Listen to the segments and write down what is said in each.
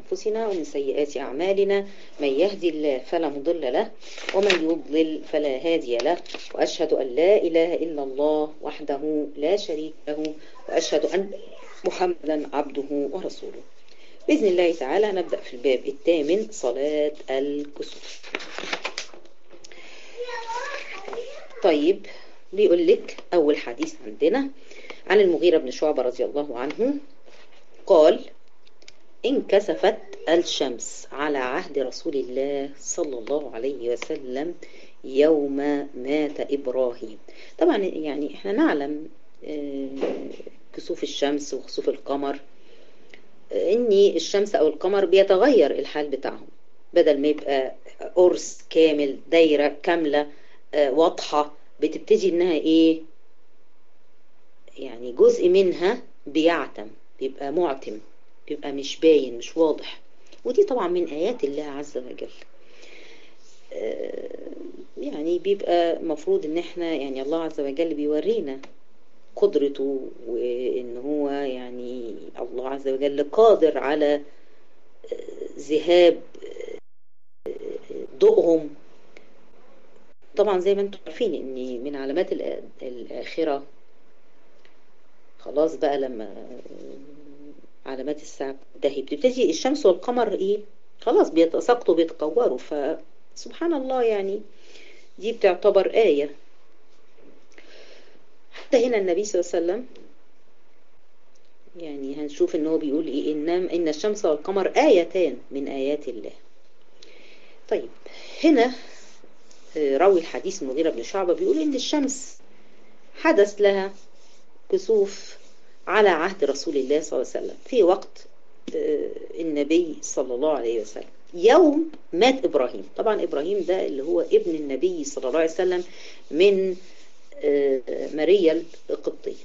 أنفسنا ومن سيئات أعمالنا من يهدي الله فلا مضل له ومن يضلل فلا هادي له وأشهد أن لا إله إلا الله وحده لا شريك له وأشهد أن محمدا عبده ورسوله بإذن الله تعالى نبدأ في الباب الثامن صلاة الكسوف طيب بيقول لك أول حديث عندنا عن المغيرة بن شعبة رضي الله عنه قال انكسفت الشمس على عهد رسول الله صلى الله عليه وسلم يوم مات إبراهيم طبعا يعني احنا نعلم كسوف الشمس وخسوف القمر ان الشمس او القمر بيتغير الحال بتاعهم بدل ما يبقى قرص كامل دايرة كاملة واضحة بتبتدي انها ايه يعني جزء منها بيعتم بيبقى معتم بيبقى مش باين مش واضح ودي طبعا من آيات الله عز وجل يعني بيبقى مفروض ان احنا يعني الله عز وجل بيورينا قدرته وان هو يعني الله عز وجل قادر على ذهاب ضوءهم طبعا زي ما انتم عارفين ان من علامات الآخرة خلاص بقى لما علامات الساعة تنتهي بتبتدي الشمس والقمر ايه خلاص بيتساقطوا بيتكوروا فسبحان الله يعني دي بتعتبر آية حتى هنا النبي صلى الله عليه وسلم يعني هنشوف ان هو بيقول ايه إن, إن الشمس والقمر آيتان من آيات الله طيب هنا راوي الحديث المغيرة بن شعبة بيقول ان الشمس حدث لها كسوف على عهد رسول الله صلى الله عليه وسلم في وقت النبي صلى الله عليه وسلم يوم مات إبراهيم طبعا إبراهيم ده اللي هو ابن النبي صلى الله عليه وسلم من ماريا القبطية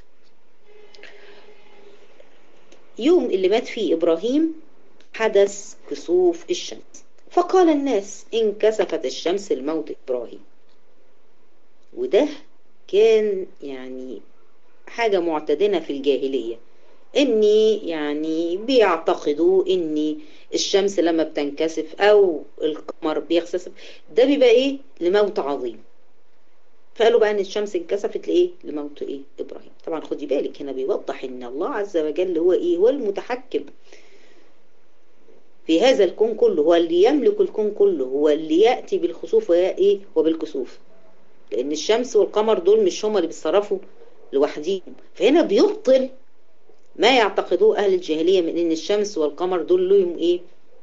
يوم اللي مات فيه إبراهيم حدث كسوف الشمس فقال الناس انكسفت الشمس الموت إبراهيم وده كان يعني حاجة معتدنة في الجاهلية اني يعني بيعتقدوا اني الشمس لما بتنكسف او القمر بيخسف ده بيبقى ايه لموت عظيم فقالوا بقى ان الشمس انكسفت لايه لموت ايه ابراهيم طبعا خدي بالك هنا بيوضح ان الله عز وجل هو ايه هو المتحكم في هذا الكون كله هو اللي يملك الكون كله هو اللي يأتي بالخسوف وايه وبالكسوف لان الشمس والقمر دول مش هما اللي بيتصرفوا لوحديهم فهنا بيبطل ما يعتقدوه أهل الجاهلية من إن الشمس والقمر دول لهم إيه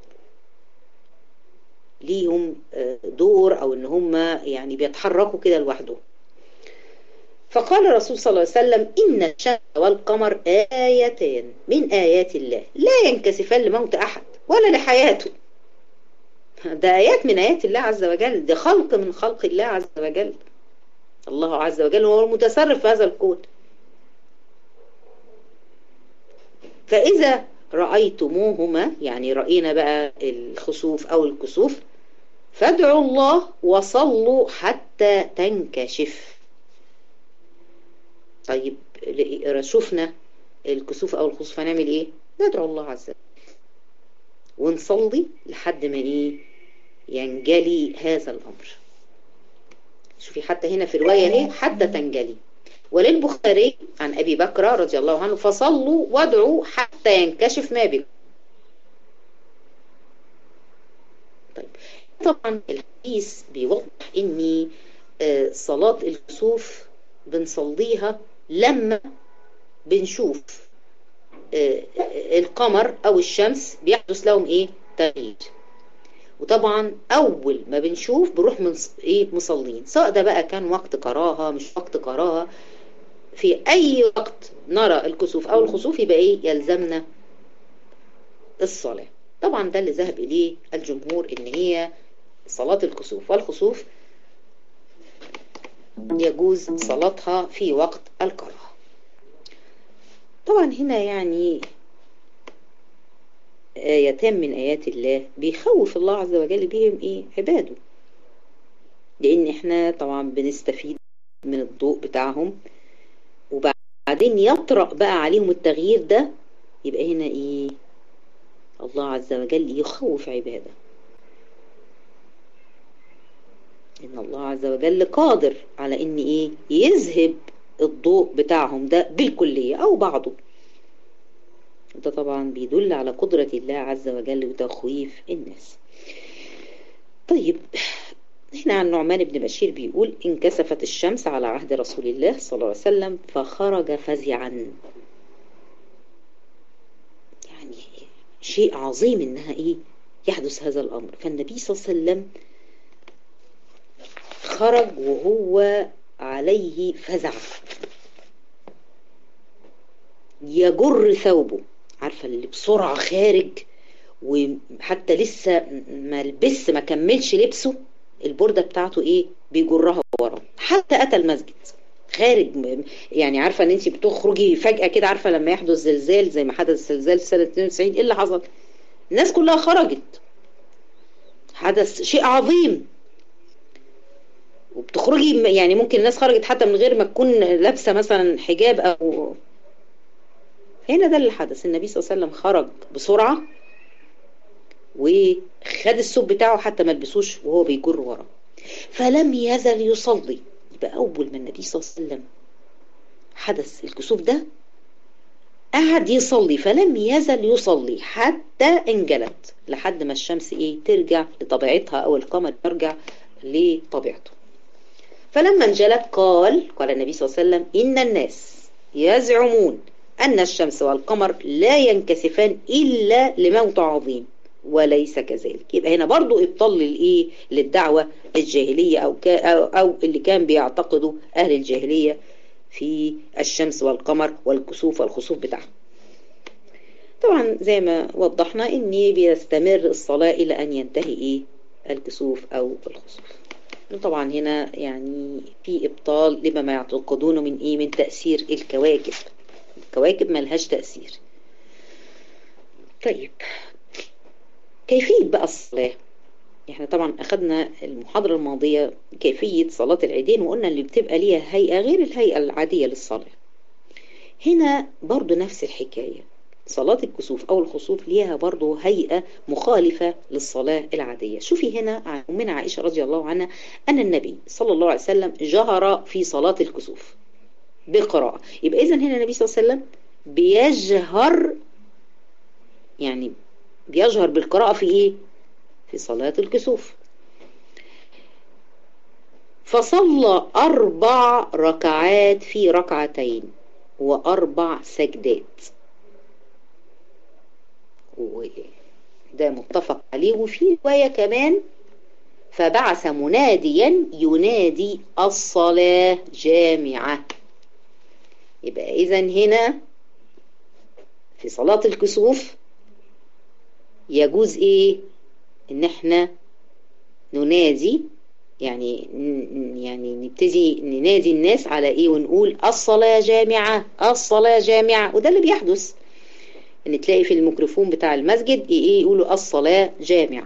ليهم دور أو إن هم يعني بيتحركوا كده لوحدهم فقال الرسول صلى الله عليه وسلم إن الشمس والقمر آيتان من آيات الله لا ينكسفان لموت أحد ولا لحياته ده آيات من آيات الله عز وجل ده خلق من خلق الله عز وجل الله عز وجل هو المتصرف في هذا الكون فإذا رأيتموهما يعني رأينا بقى الخسوف أو الكسوف فادعوا الله وصلوا حتى تنكشف طيب شفنا الكسوف أو الخسوف هنعمل إيه ندعو الله عز وجل ونصلي لحد ما إيه ينجلي هذا الأمر شوفي حتى هنا في رواية اهي حتى تنجلي وللبخاري عن أبي بكر رضي الله عنه فصلوا وادعوا حتى ينكشف ما بكم طيب طبعا الحديث بيوضح ان صلاة الكسوف بنصليها لما بنشوف القمر او الشمس بيحدث لهم ايه تغيير وطبعا اول ما بنشوف بنروح من ايه مصلين سواء ده بقى كان وقت كراهه مش وقت كراهه في اي وقت نرى الكسوف او الخسوف يبقى ايه يلزمنا الصلاه طبعا ده اللي ذهب اليه الجمهور ان هي صلاه الكسوف والخسوف يجوز صلاتها في وقت الكراهه طبعا هنا يعني آيتان من آيات الله بيخوف الله عز وجل بهم إيه عباده لأن إحنا طبعا بنستفيد من الضوء بتاعهم وبعدين يطرأ بقى عليهم التغيير ده يبقى هنا إيه الله عز وجل يخوف عباده ان الله عز وجل قادر على ان ايه يذهب الضوء بتاعهم ده بالكلية او بعضه ده طبعا بيدل على قدرة الله عز وجل وتخويف الناس طيب هنا عن نعمان بن بشير بيقول انكسفت الشمس على عهد رسول الله صلى الله عليه وسلم فخرج فزعا يعني شيء عظيم انها ايه يحدث هذا الامر فالنبي صلى الله عليه وسلم خرج وهو عليه فزع يجر ثوبه عارفة اللي بسرعة خارج وحتى لسه ما لبس ما كملش لبسه البردة بتاعته ايه بيجرها ورا حتى اتى المسجد خارج يعني عارفة ان انت بتخرجي فجأة كده عارفة لما يحدث زلزال زي ما حدث زلزال في سنة 92 ايه اللي حصل الناس كلها خرجت حدث شيء عظيم وبتخرجي يعني ممكن الناس خرجت حتى من غير ما تكون لابسه مثلا حجاب او هنا ده اللي حدث النبي صلى الله عليه وسلم خرج بسرعه وخد الثوب بتاعه حتى ما لبسوش وهو بيجر وراه فلم يزل يصلي يبقى اول ما النبي صلى الله عليه وسلم حدث الكسوف ده قعد يصلي فلم يزل يصلي حتى انجلت لحد ما الشمس ايه ترجع لطبيعتها او القمر يرجع لطبيعته فلما انجلت قال قال النبي صلى الله عليه وسلم إن الناس يزعمون أن الشمس والقمر لا ينكسفان إلا لموت عظيم وليس كذلك يبقى هنا برضو ابطال للإيه للدعوة الجاهلية أو, أو, أو اللي كان بيعتقدوا أهل الجاهلية في الشمس والقمر والكسوف والخسوف بتاعهم طبعا زي ما وضحنا ان بيستمر الصلاة الى ان ينتهي ايه الكسوف او الخسوف طبعا هنا يعني في ابطال لما ما يعتقدونه من ايه من تأثير الكواكب الكواكب ما لهاش تأثير طيب كيفية بقى الصلاة احنا طبعا اخدنا المحاضرة الماضية كيفية صلاة العيدين وقلنا اللي بتبقى ليها هيئة غير الهيئة العادية للصلاة هنا برضو نفس الحكاية صلاة الكسوف أو الخسوف ليها برضو هيئة مخالفة للصلاة العادية شوفي هنا عن أمنا عائشة رضي الله عنها أن النبي صلى الله عليه وسلم جهر في صلاة الكسوف بقراءة يبقى إذن هنا النبي صلى الله عليه وسلم بيجهر يعني بيجهر بالقراءة في إيه؟ في صلاة الكسوف فصلى أربع ركعات في ركعتين وأربع سجدات وده متفق عليه وفي رواية كمان فبعث مناديا ينادي الصلاة جامعة يبقى إذا هنا في صلاة الكسوف يجوز إيه إن إحنا ننادي يعني يعني نبتدي ننادي الناس على إيه ونقول الصلاة جامعة الصلاة جامعة وده اللي بيحدث ان تلاقي في الميكروفون بتاع المسجد ايه يقولوا الصلاة جامعة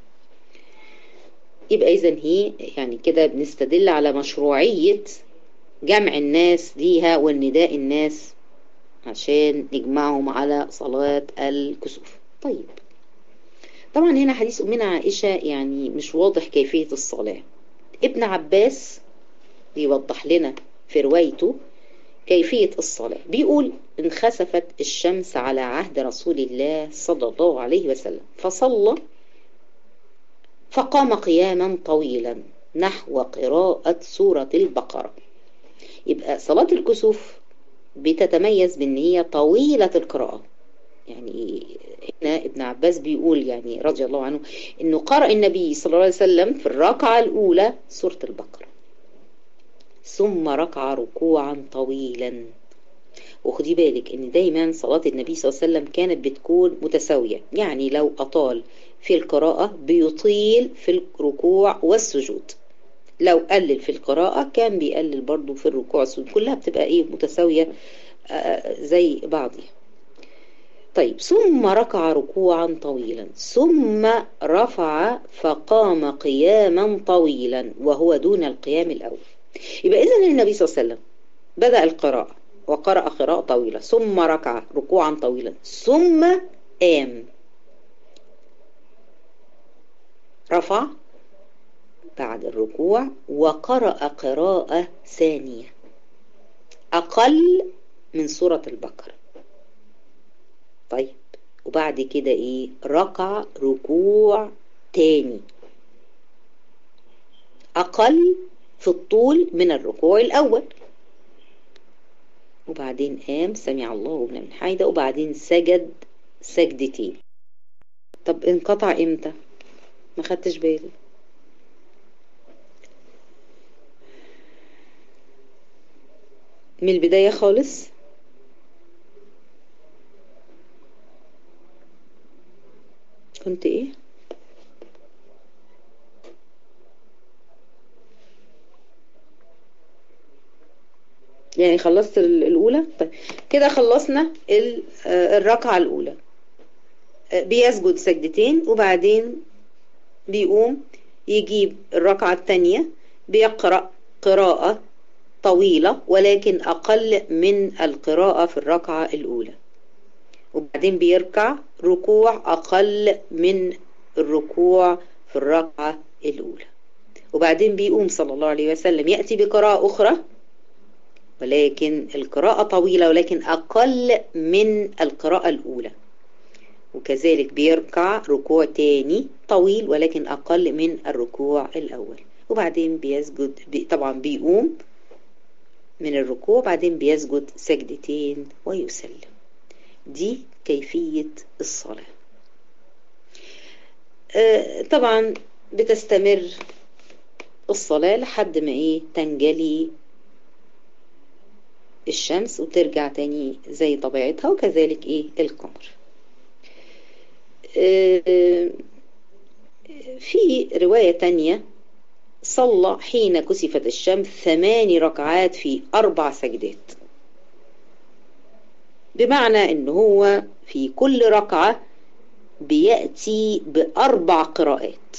يبقى اذا هي يعني كده بنستدل على مشروعية جمع الناس ليها والنداء الناس عشان نجمعهم على صلاة الكسوف طيب طبعا هنا حديث أمنا عائشة يعني مش واضح كيفية الصلاة ابن عباس بيوضح لنا في روايته كيفية الصلاة بيقول انخسفت الشمس على عهد رسول الله صلى الله عليه وسلم فصلى فقام قياما طويلا نحو قراءة سورة البقرة يبقى صلاة الكسوف بتتميز بان هي طويلة القراءة يعني هنا ابن عباس بيقول يعني رضي الله عنه انه قرأ النبي صلى الله عليه وسلم في الركعة الاولى سورة البقرة ثم ركع ركوعا طويلا وخدي بالك ان دايما صلاة النبي صلى الله عليه وسلم كانت بتكون متساوية يعني لو اطال في القراءة بيطيل في الركوع والسجود لو قلل في القراءة كان بيقلل برضو في الركوع والسجود كلها بتبقى ايه متساوية آه زي بعضها طيب ثم ركع ركوعا طويلا ثم رفع فقام قياما طويلا وهو دون القيام الأول يبقى إذن النبي صلى الله عليه وسلم بدأ القراءة وقرأ قراءة طويلة ثم ركع ركوعا طويلا ثم قام رفع بعد الركوع وقرأ قراءة ثانية أقل من سورة البقرة طيب وبعد كده ايه ركع ركوع تاني أقل في الطول من الركوع الأول وبعدين قام سمع الله لمن حمده وبعدين سجد سجدتين طب انقطع امتى ما خدتش بالي من البداية خالص كنت ايه يعني خلصت الأولى طيب كده خلصنا الركعة الأولى بيسجد سجدتين وبعدين بيقوم يجيب الركعة الثانية بيقرأ قراءة طويلة ولكن أقل من القراءة في الركعة الأولى وبعدين بيركع ركوع أقل من الركوع في الركعة الأولى وبعدين بيقوم صلى الله عليه وسلم يأتي بقراءة أخرى ولكن القراءة طويلة ولكن أقل من القراءة الأولى وكذلك بيركع ركوع تاني طويل ولكن أقل من الركوع الأول وبعدين بيسجد بي طبعا بيقوم من الركوع بعدين بيسجد سجدتين ويسلم دي كيفية الصلاة آه طبعا بتستمر الصلاة لحد ما ايه تنجلي الشمس وترجع تاني زي طبيعتها وكذلك ايه القمر آه في رواية تانية صلى حين كسفت الشمس ثماني ركعات في أربع سجدات بمعنى ان هو في كل ركعة بيأتي بأربع قراءات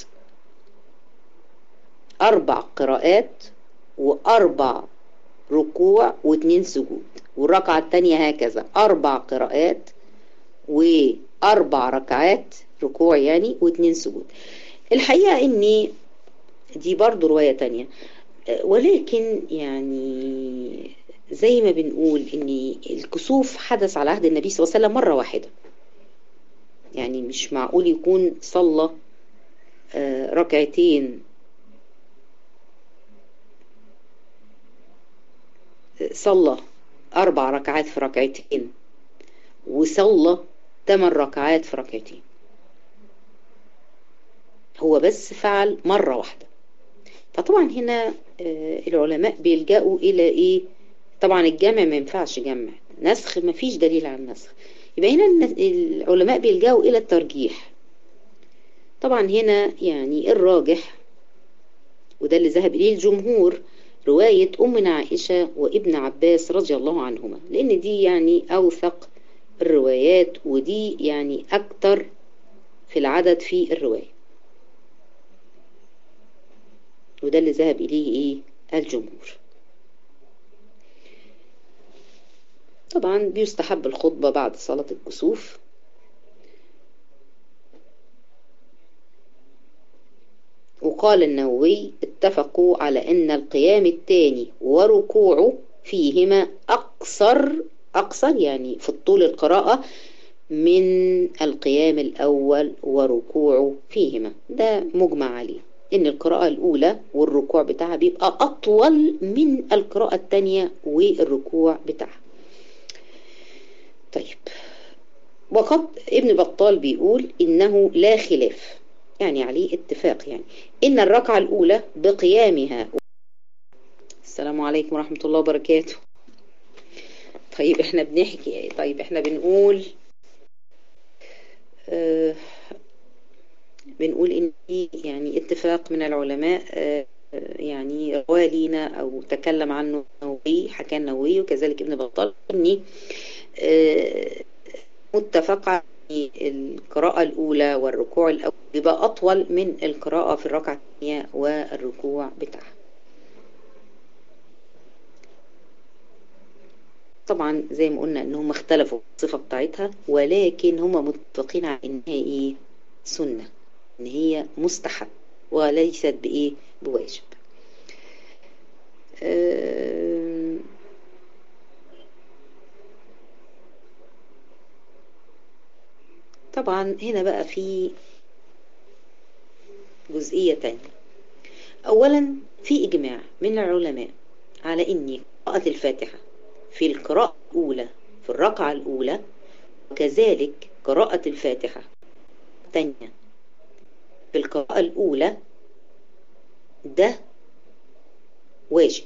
أربع قراءات وأربع ركوع واثنين سجود والركعة الثانية هكذا أربع قراءات وأربع ركعات ركوع يعني واثنين سجود الحقيقة إني دي برضو رواية تانية ولكن يعني زي ما بنقول ان الكسوف حدث على عهد النبي صلى الله عليه وسلم مرة واحدة يعني مش معقول يكون صلى ركعتين صلى أربع ركعات في ركعتين وصلى ثمان ركعات في ركعتين هو بس فعل مرة واحدة فطبعا هنا العلماء بيلجأوا إلى إيه طبعا الجمع ما ينفعش جمع نسخ ما فيش دليل على النسخ يبقى هنا العلماء بيلجأوا إلى الترجيح طبعا هنا يعني الراجح وده اللي ذهب إليه الجمهور رواية أمنا عائشة وابن عباس رضي الله عنهما لأن دي يعني أوثق الروايات ودي يعني أكتر في العدد في الرواية وده اللي ذهب إليه إيه الجمهور طبعا بيستحب الخطبة بعد صلاة الكسوف وقال النووي اتفقوا على ان القيام الثاني وركوعه فيهما اقصر اقصر يعني في الطول القراءة من القيام الاول وركوعه فيهما ده مجمع عليه ان القراءة الاولى والركوع بتاعها بيبقى اطول من القراءة الثانية والركوع بتاعها طيب وقد ابن بطال بيقول انه لا خلاف يعني عليه اتفاق يعني ان الركعة الاولى بقيامها السلام عليكم ورحمة الله وبركاته طيب احنا بنحكي طيب احنا بنقول اه بنقول ان يعني اتفاق من العلماء اه يعني روالينا او تكلم عنه النووي حكى النووي وكذلك ابن بطال اني اه متفق على القراءة الأولى والركوع الأول يبقى أطول من القراءة في الركعة الثانية والركوع بتاعها طبعا زي ما قلنا انهم اختلفوا في الصفة بتاعتها ولكن هم متفقين على انها ايه سنة ان هي مستحب وليست بايه بواجب أه طبعا هنا بقى في جزئية تانية أولا في إجماع من العلماء على أن قراءة الفاتحة في القراءة الأولى في الركعة الأولى وكذلك قراءة الفاتحة الثانية في القراءة الأولى ده واجب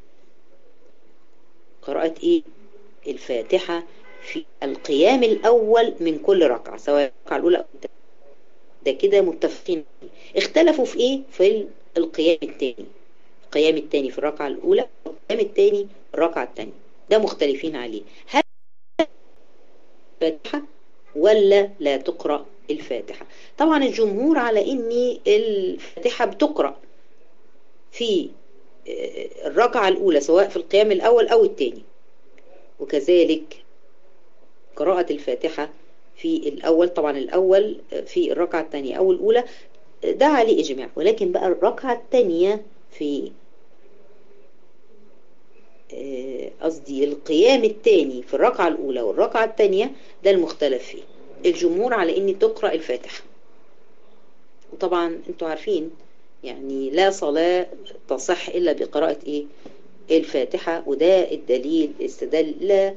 قراءة إيه؟ الفاتحة في القيام الأول من كل ركعة سواء الركعة الأولى أو الثانية ده كده متفقين اختلفوا في إيه؟ في القيام الثاني القيام الثاني في الركعة الأولى والقيام الثاني في الركعة الثانية ده مختلفين عليه هل الفاتحة ولا لا تقرأ الفاتحة طبعا الجمهور على ان الفاتحة بتقرأ في الركعة الأولى سواء في القيام الأول أو الثاني وكذلك قراءة الفاتحة في الأول طبعا الأول في الركعة الثانية أو الأولى ده عليه إجماع ولكن بقى الركعة الثانية في قصدي القيام الثاني في الركعة الأولى والركعة الثانية ده المختلف فيه الجمهور على ان تقرأ الفاتحة وطبعا انتوا عارفين يعني لا صلاة تصح إلا بقراءة ايه الفاتحة وده الدليل استدل لا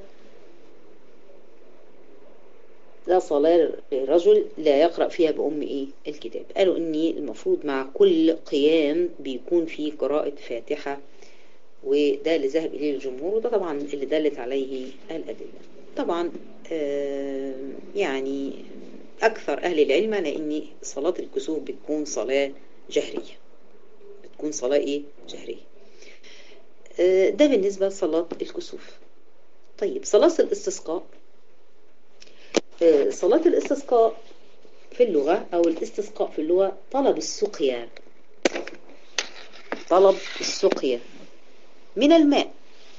لا صلاة رجل لا يقرأ فيها بأم ايه الكتاب قالوا ان المفروض مع كل قيام بيكون فيه قراءة فاتحة وده اللي ذهب إليه الجمهور وده طبعا اللي دلت عليه الأدلة طبعا آه يعني أكثر أهل العلم لأن صلاة الكسوف بتكون صلاة جهرية بتكون صلاة إيه؟ جهرية آه ده بالنسبة لصلاة الكسوف طيب صلاة الاستسقاء آه صلاة الاستسقاء في اللغة أو الاستسقاء في اللغة طلب السقيا طلب السقيا من الماء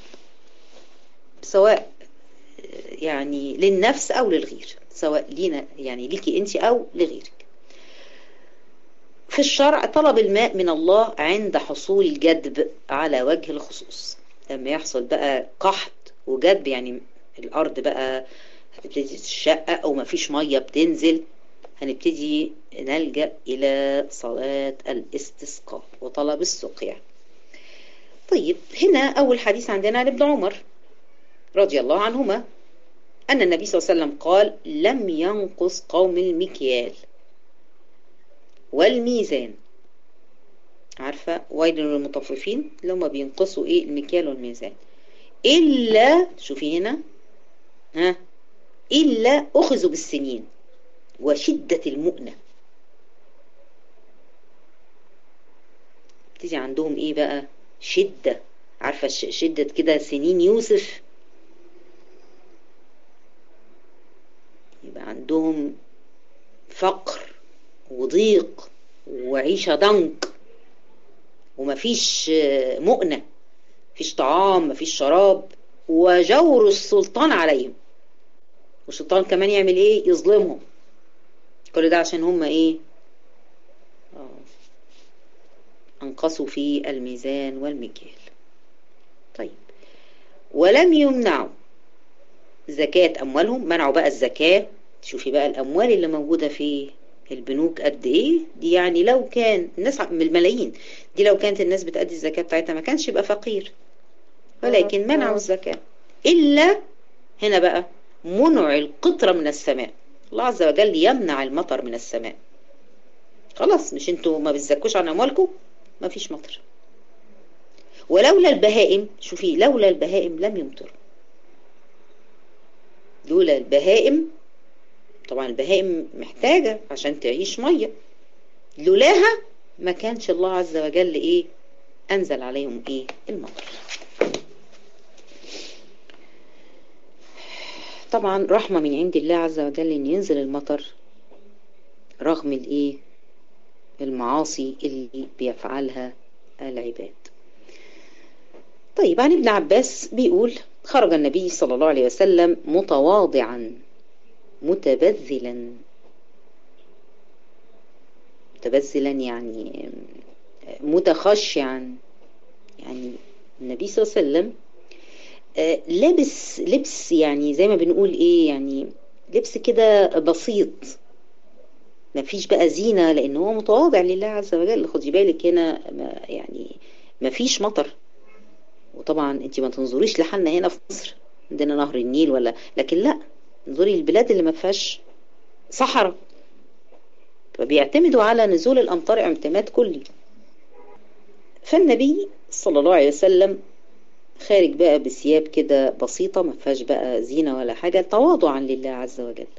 سواء يعني للنفس أو للغير سواء لينا يعني ليكي أنت أو لغيرك في الشرع طلب الماء من الله عند حصول الجدب على وجه الخصوص لما يحصل بقى قحط وجدب يعني الأرض بقى هتبتدي تتشقق أو ما فيش مية بتنزل هنبتدي نلجأ إلى صلاة الاستسقاء وطلب السقيا طيب هنا أول حديث عندنا عن ابن عمر رضي الله عنهما أن النبي صلى الله عليه وسلم قال لم ينقص قوم المكيال والميزان عارفة ويل للمطففين اللي هم بينقصوا ايه المكيال والميزان إلا شوفي هنا ها إلا أخذوا بالسنين وشدة المؤنة تيجي عندهم ايه بقى شدة عارفة شدة كده سنين يوسف يبقى عندهم فقر وضيق وعيشة ضنك ومفيش مؤنة مفيش طعام مفيش شراب وجور السلطان عليهم والسلطان كمان يعمل ايه يظلمهم كل ده عشان هم ايه آه. انقصوا في الميزان والمكيال طيب ولم يمنعوا زكاة أموالهم منعوا بقى الزكاة شوفي بقى الأموال اللي موجودة في البنوك قد إيه دي يعني لو كان الناس من الملايين دي لو كانت الناس بتأدي الزكاة بتاعتها ما كانش يبقى فقير ولكن منعوا الزكاة إلا هنا بقى منع القطرة من السماء الله عز وجل يمنع المطر من السماء خلاص مش انتوا ما بتزكوش عن أموالكم ما فيش مطر ولولا البهائم شوفي لولا البهائم لم يمطر لولا البهائم طبعا البهائم محتاجة عشان تعيش مية لولاها ما كانش الله عز وجل ايه انزل عليهم ايه المطر طبعا رحمة من عند الله عز وجل ان ينزل المطر رغم الايه المعاصي اللي بيفعلها العباد طيب عن ابن عباس بيقول خرج النبي صلى الله عليه وسلم متواضعا متبذلا متبذلا يعني متخشعا يعني النبي صلى الله عليه وسلم لابس لبس يعني زي ما بنقول ايه يعني لبس كده بسيط ما فيش بقى زينة لان هو متواضع لله عز وجل خدي بالك هنا ما يعني ما فيش مطر وطبعا انت ما تنظريش لحالنا هنا في مصر عندنا نهر النيل ولا لكن لا انظري البلاد اللي ما فيهاش صحراء فبيعتمدوا على نزول الامطار اعتماد كلي فالنبي صلى الله عليه وسلم خارج بقى بثياب كده بسيطة ما فيهاش بقى زينة ولا حاجة تواضعا لله عز وجل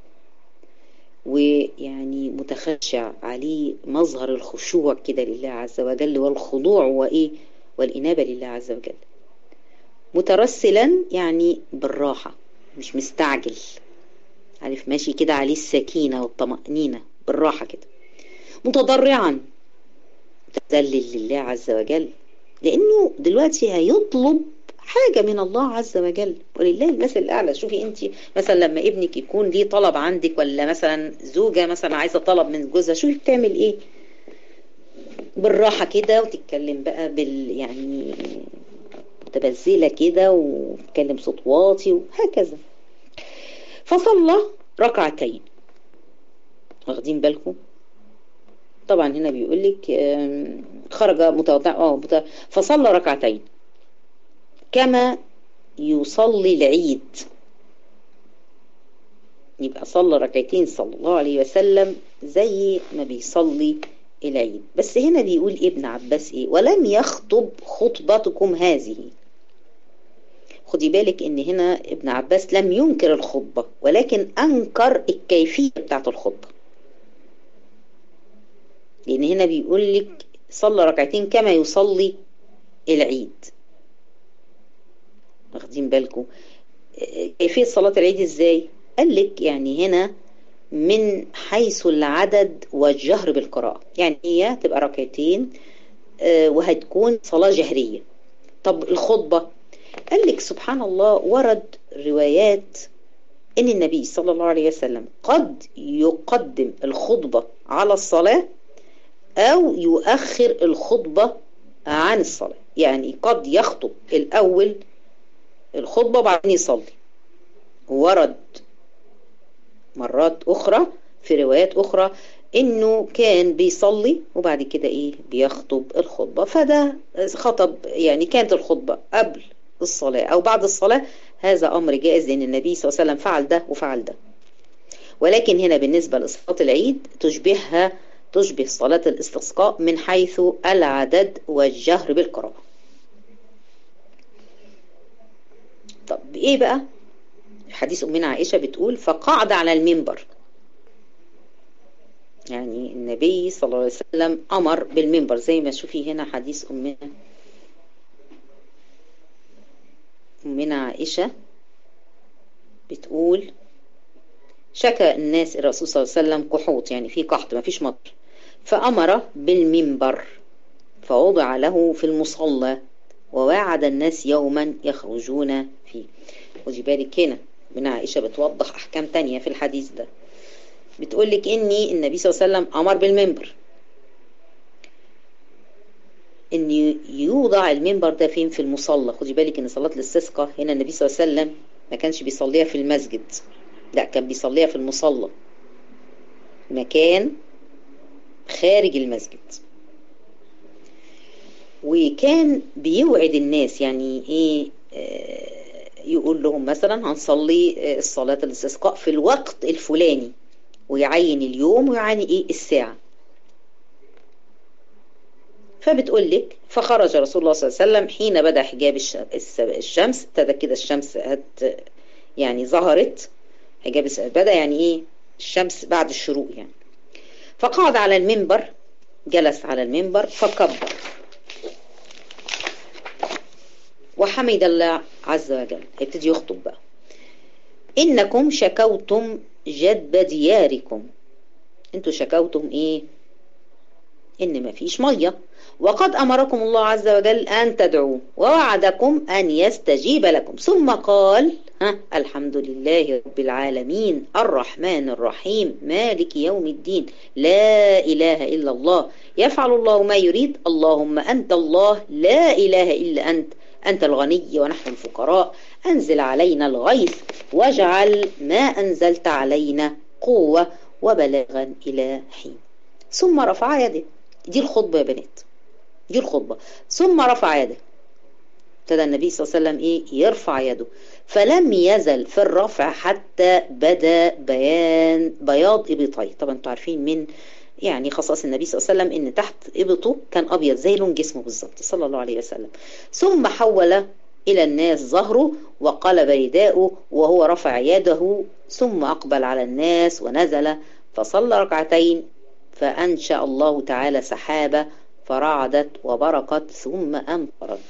ويعني متخشع عليه مظهر الخشوع كده لله عز وجل والخضوع وإيه والإنابة لله عز وجل مترسلا يعني بالراحة مش مستعجل عارف ماشي كده عليه السكينة والطمأنينة بالراحة كده متضرعا متذلل لله عز وجل لأنه دلوقتي هيطلب حاجة من الله عز وجل ولله المثل الأعلى شوفي أنت مثلا لما ابنك يكون ليه طلب عندك ولا مثلا زوجة مثلا عايزة طلب من جوزها شوفي بتعمل إيه بالراحة كده وتتكلم بقى بال يعني متبذلة كده وتتكلم صوت واطي وهكذا فصلى ركعتين واخدين بالكم طبعا هنا بيقول لك خرج متوضع اه فصلى ركعتين كما يصلي العيد يبقى صلى ركعتين صلى الله عليه وسلم زي ما بيصلي العيد بس هنا بيقول ابن عباس ايه ولم يخطب خطبتكم هذه خدي بالك ان هنا ابن عباس لم ينكر الخطبة ولكن انكر الكيفية بتاعت الخطبة لان هنا بيقول لك صلى ركعتين كما يصلي العيد واخدين بالكم كيفية صلاة العيد ازاي قال لك يعني هنا من حيث العدد والجهر بالقراءة يعني هي تبقى ركعتين وهتكون صلاة جهرية طب الخطبة قال لك سبحان الله ورد روايات ان النبي صلى الله عليه وسلم قد يقدم الخطبة على الصلاة او يؤخر الخطبة عن الصلاة يعني قد يخطب الاول الخطبة وبعدين يصلي ورد مرات اخرى في روايات اخرى انه كان بيصلي وبعد كده ايه بيخطب الخطبة فده خطب يعني كانت الخطبة قبل الصلاة او بعد الصلاة هذا امر جائز لان النبي صلى الله عليه وسلم فعل ده وفعل ده ولكن هنا بالنسبة لصلاة العيد تشبهها تشبه صلاة الاستسقاء من حيث العدد والجهر بالقراءة طب ايه بقى حديث امنا عائشة بتقول فقعد على المنبر يعني النبي صلى الله عليه وسلم امر بالمنبر زي ما شوفي هنا حديث امنا امنا عائشة بتقول شكى الناس الرسول صلى الله عليه وسلم قحوط يعني في قحط ما فيش مطر فأمر بالمنبر فوضع له في المصلى وواعد الناس يوما يخرجون فيه خدي بالك هنا من عائشة بتوضح أحكام تانية في الحديث ده بتقول لك إني النبي صلى الله عليه وسلم أمر بالمنبر إن يوضع المنبر ده فين في المصلى خدي بالك إن صلاة الاستسقاء هنا النبي صلى الله عليه وسلم ما كانش بيصليها في المسجد لا كان بيصليها في المصلى مكان خارج المسجد وكان بيوعد الناس يعني ايه آه يقول لهم مثلا هنصلي الصلاة الاستسقاء في الوقت الفلاني ويعين اليوم ويعين ايه الساعة فبتقول لك فخرج رسول الله صلى الله عليه وسلم حين بدأ حجاب الشمس ابتدى كده الشمس هت يعني ظهرت حجاب بدأ يعني ايه الشمس بعد الشروق يعني فقعد على المنبر جلس على المنبر فكبر وحمد الله عز وجل هيبتدي يخطب بقى إنكم شكوتم جدب دياركم انتوا شكوتم ايه إن مفيش مية وقد أمركم الله عز وجل أن تدعوه ووعدكم أن يستجيب لكم ثم قال ها الحمد لله رب العالمين الرحمن الرحيم مالك يوم الدين لا إله إلا الله يفعل الله ما يريد اللهم أنت الله لا إله إلا أنت أنت الغني ونحن الفقراء أنزل علينا الغيث واجعل ما أنزلت علينا قوة وبلاغا إلى حين ثم رفع يده دي الخطبة يا بنات دي الخطبة ثم رفع يده ابتدى النبي صلى الله عليه وسلم ايه يرفع يده فلم يزل في الرفع حتى بدا بيان بياض ابطيه طبعا انتوا عارفين من يعني خصائص النبي صلى الله عليه وسلم ان تحت ابطه كان ابيض زي لون جسمه بالظبط صلى الله عليه وسلم ثم حول الى الناس ظهره وقلب رداءه وهو رفع يده ثم اقبل على الناس ونزل فصلى ركعتين فانشا الله تعالى سحابه فرعدت وبرقت ثم امطرت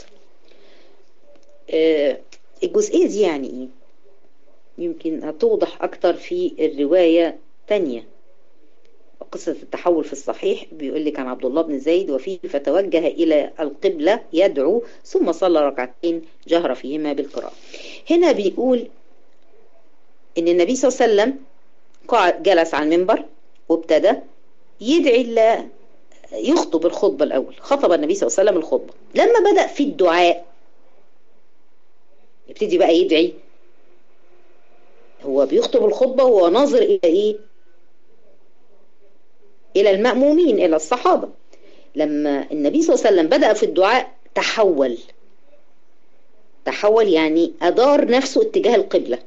آه الجزئيه دي يعني ايه يمكن هتوضح اكتر في الروايه تانية قصة التحول في الصحيح بيقول لك عن عبد الله بن زيد وفيه فتوجه إلى القبلة يدعو ثم صلى ركعتين جهر فيهما بالقراءة هنا بيقول إن النبي صلى الله عليه وسلم جلس على المنبر وابتدى يدعي الله يخطب الخطبة الأول خطب النبي صلى الله عليه وسلم الخطبة لما بدأ في الدعاء يبتدي بقى يدعي هو بيخطب الخطبة وهو ناظر إلى إيه إلى المأمومين إلى الصحابة لما النبي صلى الله عليه وسلم بدأ في الدعاء تحول تحول يعني أدار نفسه اتجاه القبلة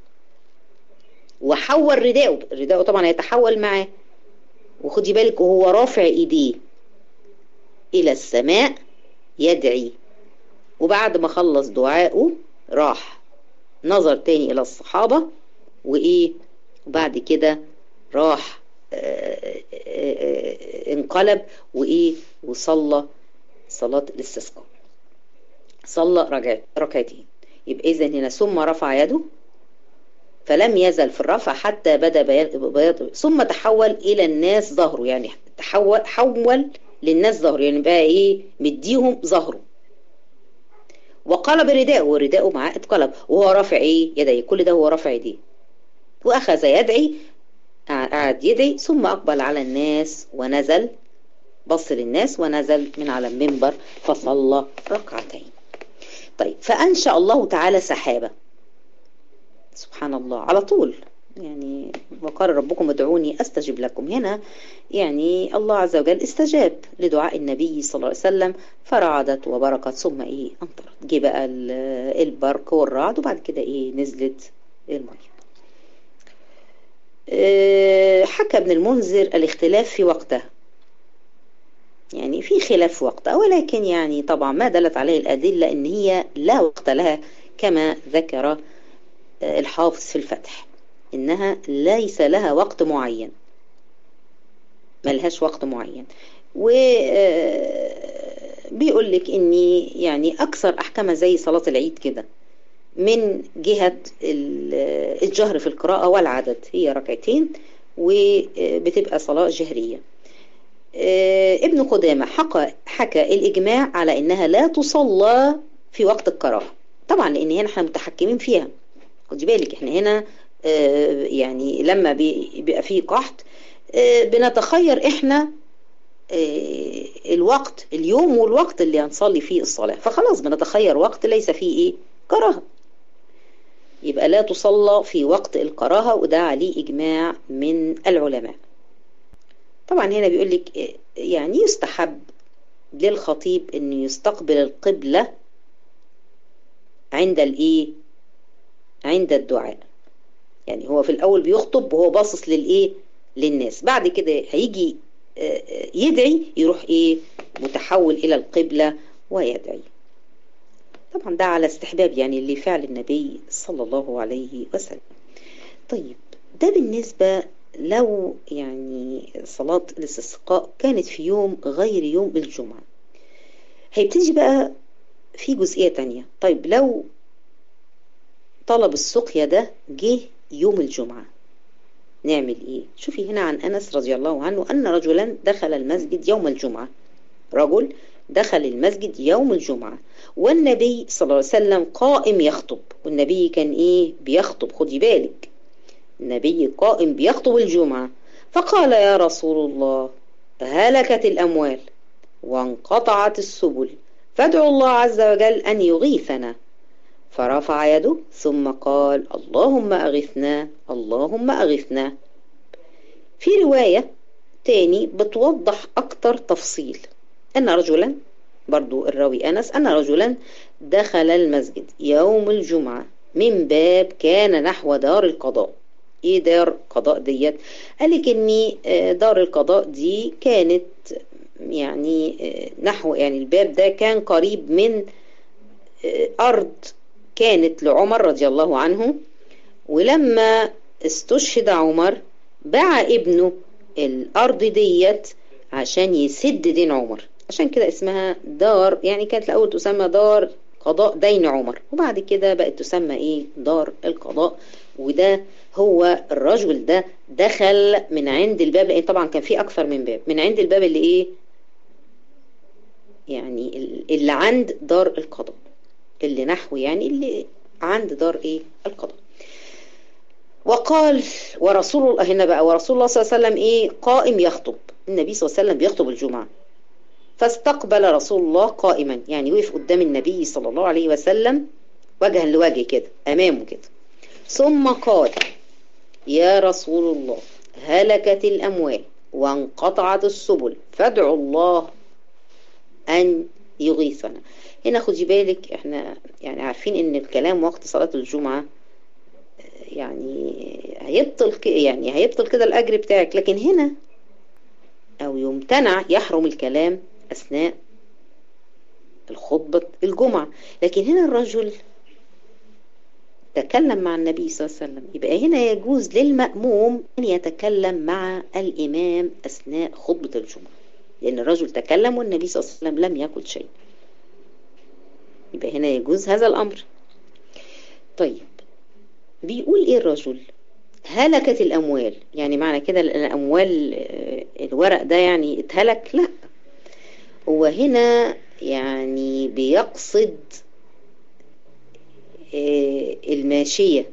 وحول رداءه رداءه طبعا هيتحول معاه وخدي بالك وهو رافع ايديه الى السماء يدعي وبعد ما خلص دعائه راح نظر تاني الى الصحابة وايه وبعد كده راح آآ آآ انقلب وايه وصلى صلاة الاستسقاء صلى ركعتين يبقى اذا هنا ثم رفع يده فلم يزل في الرفع حتى بدا بياض ثم تحول الى الناس ظهره يعني تحول حول للناس ظهره يعني بقى ايه مديهم ظهره وقلب رداءه ورداءه معاه اتقلب وهو رافع ايه يديه كل ده هو رافع يديه واخذ يدعي قعد يدعي ثم اقبل على الناس ونزل بص للناس ونزل من على المنبر فصلى ركعتين طيب فانشا الله تعالى سحابه سبحان الله على طول يعني وقال ربكم ادعوني استجب لكم هنا يعني الله عز وجل استجاب لدعاء النبي صلى الله عليه وسلم فرعدت وبركت ثم ايه امطرت جه بقى البرق والرعد وبعد كده ايه نزلت الميه أه حكى ابن المنذر الاختلاف في وقتها يعني في خلاف في وقتها ولكن يعني طبعا ما دلت عليه الأدلة ان هي لا وقت لها كما ذكر الحافظ في الفتح انها ليس لها وقت معين ملهاش وقت معين و بيقول لك اني يعني اكثر احكامها زي صلاة العيد كده من جهة الجهر في القراءة والعدد هي ركعتين وبتبقى صلاة جهرية ابن قدامة حكى, حكى الإجماع على إنها لا تصلى في وقت الكراهة طبعا لأن هنا احنا متحكمين فيها خدي بالك احنا هنا اه يعني لما بيبقى فيه قحط اه بنتخير احنا اه الوقت اليوم والوقت اللي هنصلي فيه الصلاة فخلاص بنتخير وقت ليس فيه ايه كراهة يبقى لا تصلى في وقت الكراهة وده عليه إجماع من العلماء طبعا هنا بيقول لك يعني يستحب للخطيب انه يستقبل القبلة عند الايه عند الدعاء يعني هو في الاول بيخطب وهو باصص للايه للناس بعد كده هيجي يدعي يروح ايه متحول الى القبلة ويدعي طبعا ده على استحباب يعني لفعل النبي صلى الله عليه وسلم طيب ده بالنسبة لو يعني صلاة الاستسقاء كانت في يوم غير يوم الجمعة هيبتدي بقى في جزئية تانية طيب لو طلب السقيا ده جه يوم الجمعة نعمل ايه شوفي هنا عن أنس رضي الله عنه أن رجلا دخل المسجد يوم الجمعة رجل دخل المسجد يوم الجمعة والنبي صلى الله عليه وسلم قائم يخطب والنبي كان ايه بيخطب خدي بالك النبي قائم بيخطب الجمعة فقال يا رسول الله هلكت الأموال وانقطعت السبل فادعوا الله عز وجل أن يغيثنا فرفع يده ثم قال اللهم أغثنا اللهم أغثنا في رواية تاني بتوضح أكتر تفصيل أن رجلا برضو الراوي أنس أن رجلا دخل المسجد يوم الجمعة من باب كان نحو دار القضاء ايه دار قضاء ديت قالك ان دار القضاء دي كانت يعني نحو يعني الباب ده كان قريب من ارض كانت لعمر رضي الله عنه ولما استشهد عمر باع ابنه الارض ديت عشان يسد دين عمر عشان كده اسمها دار يعني كانت الاول تسمى دار قضاء دين عمر وبعد كده بقت تسمى ايه دار القضاء وده هو الرجل ده دخل من عند الباب لان طبعا كان في اكثر من باب من عند الباب اللي ايه يعني اللي عند دار القضاء اللي نحو يعني اللي عند دار ايه القضاء وقال ورسول الله هنا بقى ورسول الله صلى الله عليه وسلم ايه قائم يخطب النبي صلى الله عليه وسلم بيخطب الجمعه فاستقبل رسول الله قائما يعني وقف قدام النبي صلى الله عليه وسلم وجها لوجه كده امامه كده ثم قال يا رسول الله هلكت الاموال وانقطعت السبل فادعوا الله ان يغيثنا هنا خدي بالك احنا يعني عارفين ان الكلام وقت صلاة الجمعة يعني هيبطل يعني هيبطل كده الاجر بتاعك لكن هنا او يمتنع يحرم الكلام اثناء الخطبة الجمعة لكن هنا الرجل تكلم مع النبي صلى الله عليه وسلم يبقى هنا يجوز للمأموم أن يتكلم مع الإمام أثناء خطبة الجمعة لأن الرجل تكلم والنبي صلى الله عليه وسلم لم يقل شيء يبقى هنا يجوز هذا الأمر طيب بيقول إيه الرجل هلكت الأموال يعني معنى كده الأموال الورق ده يعني اتهلك لا هو هنا يعني بيقصد الماشية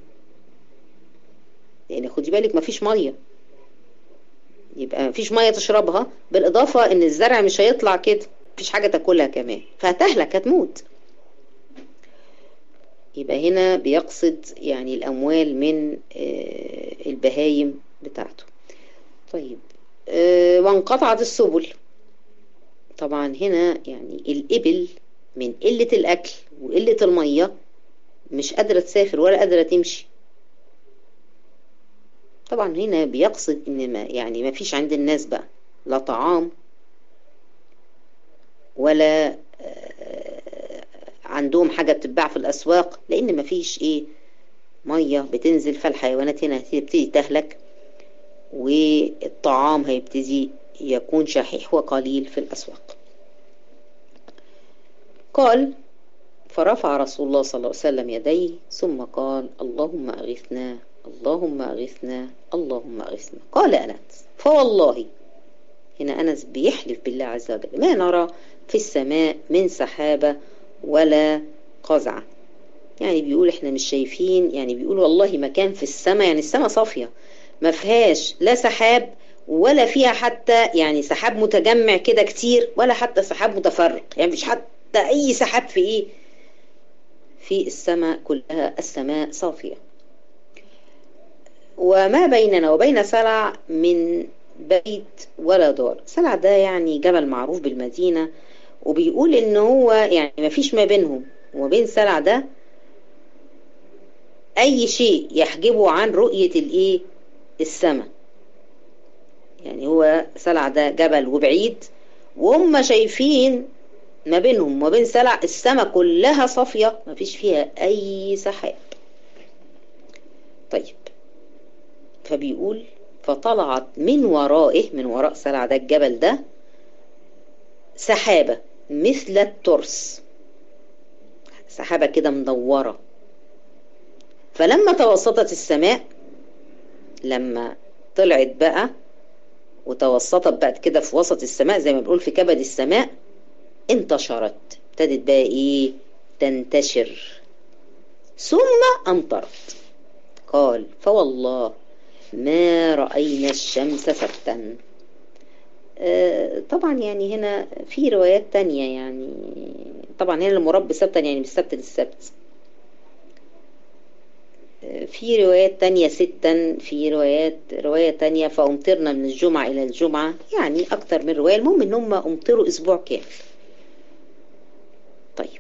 يعني خدي بالك مفيش مية يبقى مفيش مية تشربها بالإضافة إن الزرع مش هيطلع كده مفيش حاجة تاكلها كمان فهتهلك هتموت يبقى هنا بيقصد يعني الأموال من البهايم بتاعته طيب وانقطعت السبل طبعا هنا يعني الإبل من قلة الأكل وقلة المية مش قادرة تسافر ولا قادرة تمشي طبعا هنا بيقصد ان ما يعني ما فيش عند الناس بقى لا طعام ولا عندهم حاجة بتتباع في الأسواق لأن ما فيش إيه مية بتنزل فالحيوانات هنا هتبتدي تهلك والطعام هيبتدي يكون شحيح وقليل في الأسواق قال فرفع رسول الله صلى الله عليه وسلم يديه ثم قال اللهم أغثنا اللهم أغثنا اللهم أغثنا قال أنس فوالله هنا أنس بيحلف بالله عز وجل ما نرى في السماء من سحابة ولا قزعة يعني بيقول احنا مش شايفين يعني بيقول والله مكان في السماء يعني السماء صافية ما فيهاش لا سحاب ولا فيها حتى يعني سحاب متجمع كده كتير ولا حتى سحاب متفرق يعني مفيش حتى أي سحاب في إيه في السماء كلها السماء صافية وما بيننا وبين سلع من بيت ولا دار سلع ده يعني جبل معروف بالمدينة وبيقول ان هو يعني ما فيش ما بينهم وبين سلع ده اي شيء يحجبه عن رؤية الايه السماء يعني هو سلع ده جبل وبعيد وهم شايفين ما بينهم وبين سلع السماء كلها صافية ما فيش فيها اي سحاب طيب فبيقول فطلعت من ورائه من وراء سلع ده الجبل ده سحابة مثل الترس سحابة كده مدورة فلما توسطت السماء لما طلعت بقى وتوسطت بقت كده في وسط السماء زي ما بنقول في كبد السماء انتشرت ابتدت بقى ايه تنتشر ثم امطرت قال فوالله ما رأينا الشمس سبتا آه طبعا يعني هنا في روايات تانية يعني طبعا هنا المراد بسبتا يعني بالسبت للسبت في روايات تانية ستا في روايات رواية تانية فأمطرنا من الجمعة إلى الجمعة يعني أكتر من رواية المهم إن هم أمطروا أسبوع كامل طيب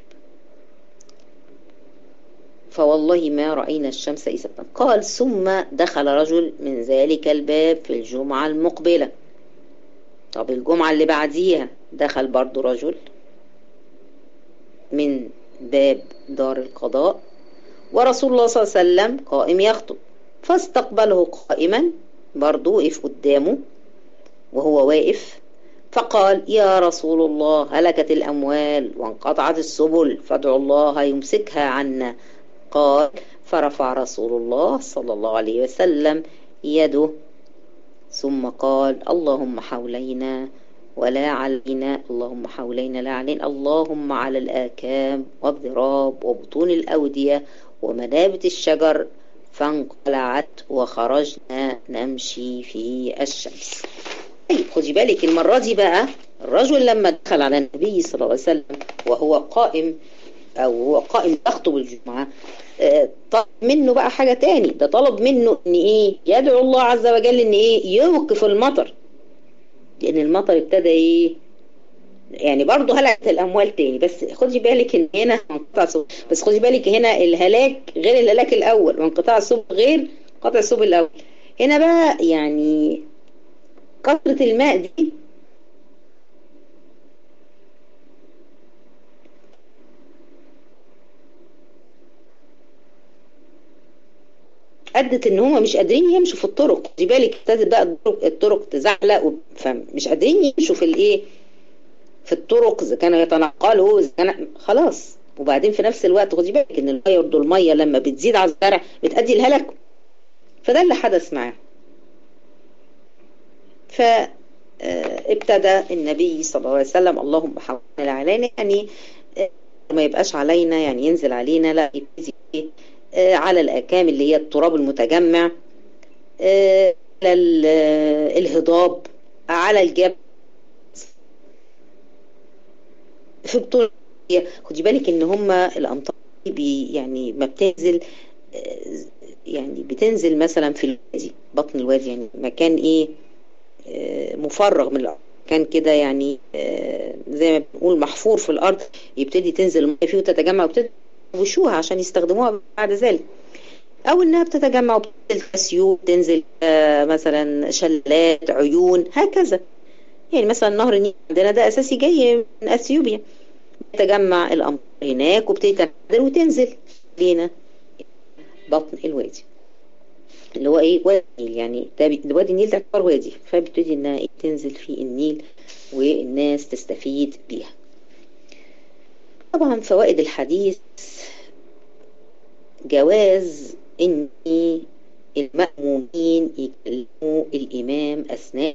فوالله ما رأينا الشمس سبتا قال ثم دخل رجل من ذلك الباب في الجمعة المقبلة طب الجمعة اللي بعديها دخل برضو رجل من باب دار القضاء ورسول الله صلى الله عليه وسلم قائم يخطب فاستقبله قائما برضو وقف قدامه وهو واقف فقال يا رسول الله هلكت الأموال وانقطعت السبل فادعوا الله يمسكها عنا قال فرفع رسول الله صلى الله عليه وسلم يده ثم قال اللهم حولينا ولا علينا اللهم حولينا لا علينا اللهم على الآكام والضراب وبطون الأودية ومنابت الشجر فانقلعت وخرجنا نمشي في الشمس طيب خدي بالك المرة دي بقى الرجل لما دخل على النبي صلى الله عليه وسلم وهو قائم أو هو قائم يخطب الجمعة طلب منه بقى حاجة تاني ده طلب منه ان ايه يدعو الله عز وجل ان ايه يوقف المطر لان المطر ابتدى ايه يعني برضه هلكت الاموال تاني بس خدي بالك ان هنا انقطاع السبل بس خدي بالك هنا الهلاك غير الهلاك الاول وانقطاع السبل غير قطع السبل الاول هنا بقى يعني كثرة الماء دي ادت ان هم مش قادرين يمشوا في الطرق خدي بالك ابتدت بقى الطرق, الطرق تزعلق فمش قادرين يمشوا في الايه في الطرق اذا كانوا يتنقلوا اذا كان خلاص وبعدين في نفس الوقت خدي بالك ان الميه برضه الميه لما بتزيد على الزرع بتؤدي الهلاك فده اللي حدث معاه فابتدى النبي صلى الله عليه وسلم اللهم حولنا علينا يعني ما يبقاش علينا يعني ينزل علينا لا يبتدي على الأكام اللي هي التراب المتجمع على الهضاب على الجبل في بطول خدي بالك ان هما الامطار بي يعني ما بتنزل يعني بتنزل مثلا في الوادي بطن الوادي يعني مكان ايه مفرغ من الارض كان كده يعني زي ما بنقول محفور في الارض يبتدي تنزل الميه فيه وتتجمع وبتدي وشوها عشان يستخدموها بعد ذلك او انها بتتجمع وبتنزل سيوب تنزل مثلا شلالات عيون هكذا يعني مثلا نهر النيل عندنا ده اساسي جاي من اثيوبيا تجمع الامطار هناك وبتبتدي تنزل وتنزل لينا بطن الوادي اللي هو ايه وادي النيل يعني ده وادي النيل ده اكبر وادي فبتبتدي انها إيه تنزل في النيل والناس تستفيد بيها طبعا فوائد الحديث جواز ان المأمومين يكلموا الإمام أثناء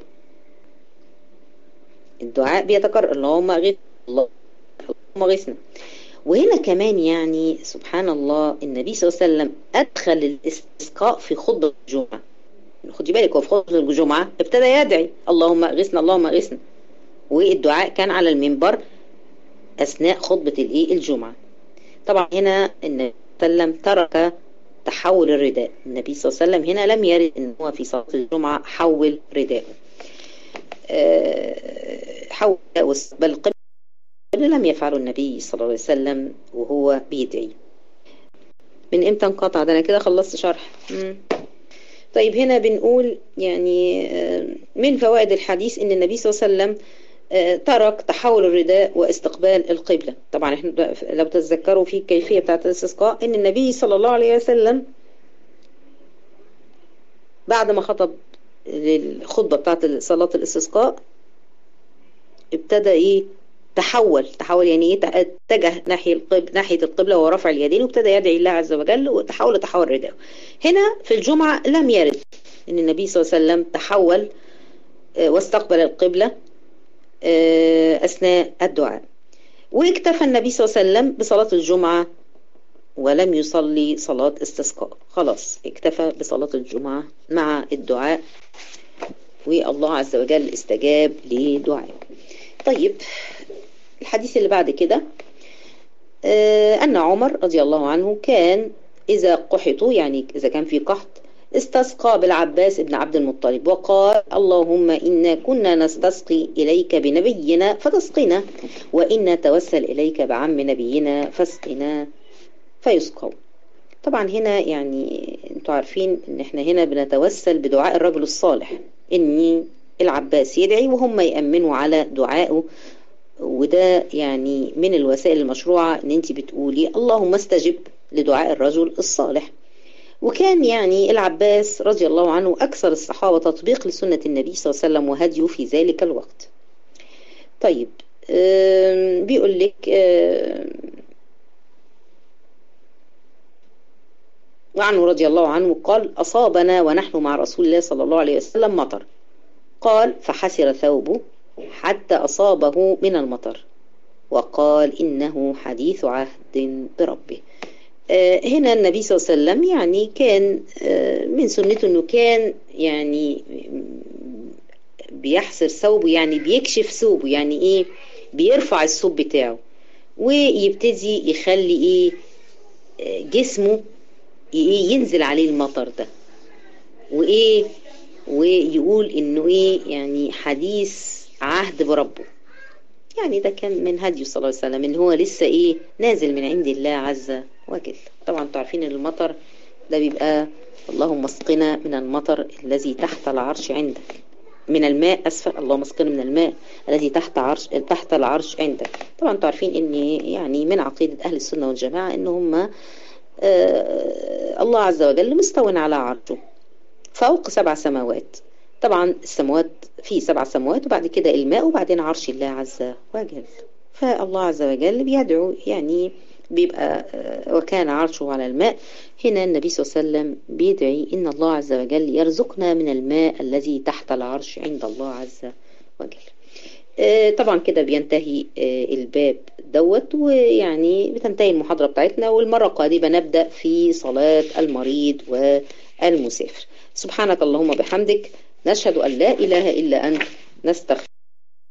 الدعاء بيتكرر اللهم غث اللهم غثنا وهنا كمان يعني سبحان الله النبي صلى الله عليه وسلم أدخل الاستسقاء في خطبة الجمعة خدي بالك هو في خطبة الجمعة ابتدى يدعي اللهم غثنا اللهم غثنا والدعاء كان على المنبر أثناء خطبة الإيه الجمعة طبعا هنا النبي صلى الله عليه وسلم ترك تحول الرداء النبي صلى الله عليه وسلم هنا لم يرد ان هو في صلاة الجمعة حول رداءه حول واستقبل القبلة لم يفعله النبي صلى الله عليه وسلم وهو بيدعي من امتى انقطع ده انا كده خلصت شرح مم. طيب هنا بنقول يعني من فوائد الحديث ان النبي صلى الله عليه وسلم ترك تحول الرداء واستقبال القبلة طبعا احنا لو تتذكروا في الكيفية بتاعة الاستسقاء ان النبي صلى الله عليه وسلم بعد ما خطب الخطبة بتاعة صلاة الاستسقاء ابتدى ايه تحول تحول يعني ايه اتجه ناحية القبلة ناحية القبلة ورفع اليدين وابتدى يدعي الله عز وجل وتحول تحول رداءه هنا في الجمعة لم يرد ان النبي صلى الله عليه وسلم تحول واستقبل القبلة أثناء الدعاء واكتفى النبي صلى الله عليه وسلم بصلاة الجمعة ولم يصلي صلاة استسقاء خلاص اكتفى بصلاة الجمعة مع الدعاء والله عز وجل استجاب لدعائه طيب الحديث اللي بعد كده أن عمر رضي الله عنه كان إذا قحطوا يعني إذا كان في قحط استسقى بالعباس بن عبد المطلب وقال اللهم إنا كنا نستسقي إليك بنبينا فتسقنا وإنا توسل إليك بعم نبينا فاسقنا فيسقوا طبعا هنا يعني انتوا عارفين ان احنا هنا بنتوسل بدعاء الرجل الصالح ان العباس يدعي وهم يأمنوا على دعائه وده يعني من الوسائل المشروعة ان انت بتقولي اللهم استجب لدعاء الرجل الصالح وكان يعني العباس رضي الله عنه أكثر الصحابة تطبيق لسنة النبي صلى الله عليه وسلم وهديه في ذلك الوقت طيب بيقول لك وعنه رضي الله عنه قال أصابنا ونحن مع رسول الله صلى الله عليه وسلم مطر قال فحسر ثوبه حتى أصابه من المطر وقال إنه حديث عهد بربه هنا النبي صلى الله عليه وسلم يعني كان من سنته انه كان يعني بيحسر ثوبه يعني بيكشف ثوبه يعني ايه بيرفع الثوب بتاعه ويبتدي يخلي ايه جسمه ايه ينزل عليه المطر ده وايه ويقول انه ايه يعني حديث عهد بربه يعني ده كان من هدي صلى الله عليه وسلم ان هو لسه ايه نازل من عند الله عز وجل طبعا انتوا عارفين ان المطر ده بيبقى اللهم اسقنا من المطر الذي تحت العرش عندك من الماء اسفل اللهم اسقنا من الماء الذي تحت عرش تحت العرش عندك طبعا انتوا عارفين ان يعني من عقيده اهل السنه والجماعه ان هم آه الله عز وجل مستوى على عرشه فوق سبع سماوات طبعا السماوات في سبع سماوات وبعد كده الماء وبعدين عرش الله عز وجل فالله عز وجل بيدعو يعني بيبقى وكان عرشه على الماء هنا النبي صلى الله عليه وسلم بيدعي إن الله عز وجل يرزقنا من الماء الذي تحت العرش عند الله عز وجل طبعا كده بينتهي الباب دوت ويعني بتنتهي المحاضرة بتاعتنا والمرة القادمة نبدأ في صلاة المريض والمسافر سبحانك اللهم بحمدك نشهد أن لا إله إلا أنت نستغفر